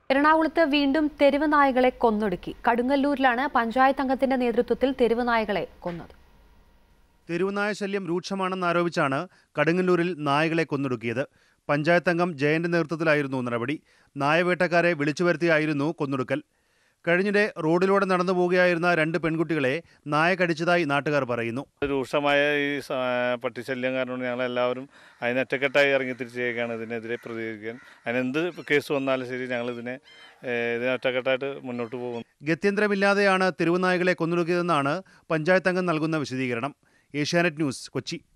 എറണാകുളത്ത് വീണ്ടും തെരുവ് നായകളെ കൊന്നൊടുക്കി കടുങ്ങല്ലൂരിലാണ് പഞ്ചായത്ത് അംഗത്തിന്റെ നേതൃത്വത്തിൽ തെരുവ് നായകളെ കൊന്നത് തെരുവുനായ ശല്യം രൂക്ഷമാണെന്നാരോപിച്ചാണ് കടുങ്ങല്ലൂരിൽ നായകളെ കൊന്നൊടുക്കിയത് പഞ്ചായത്ത് അംഗം ജയന്റെ നേതൃത്വത്തിലായിരുന്നു നടപടി നായവേട്ടക്കാരെ വിളിച്ചു വരുത്തിയായിരുന്നു കൊന്നൊടുക്കൽ കഴിഞ്ഞിടെ റോഡിലൂടെ നടന്നു പോവുകയായിരുന്ന രണ്ട് പെൺകുട്ടികളെ നായ കടിച്ചതായി നാട്ടുകാർ പറയുന്നു രൂക്ഷമായ ഈ സ- പട്ടിശല്യം കാരണം ഞങ്ങളെല്ലാവരും അതിനൊറ്റക്കെട്ടായി ഇറങ്ങി തിരിച്ചേക്കാണ് ഇതിനെതിരെ പ്രതികരിക്കാൻ അതിനെന്ത് കേസ് വന്നാലും ശരി ഞങ്ങളിതിനെ ഏഹ്, ഇതിനൊറ്റക്കെട്ടായിട്ട് മുന്നോട്ട് പോകും ഗത്യന്തരമില്ലാതെയാണ് തെരുവുനായകളെ കൊന്നൊടുക്കിയതെന്നാണ് പഞ്ചായത്ത് അംഗം നൽകുന്ന വിശദീകരണം ഏഷ്യാനെറ്റ് ന്യൂസ് കൊച്ചി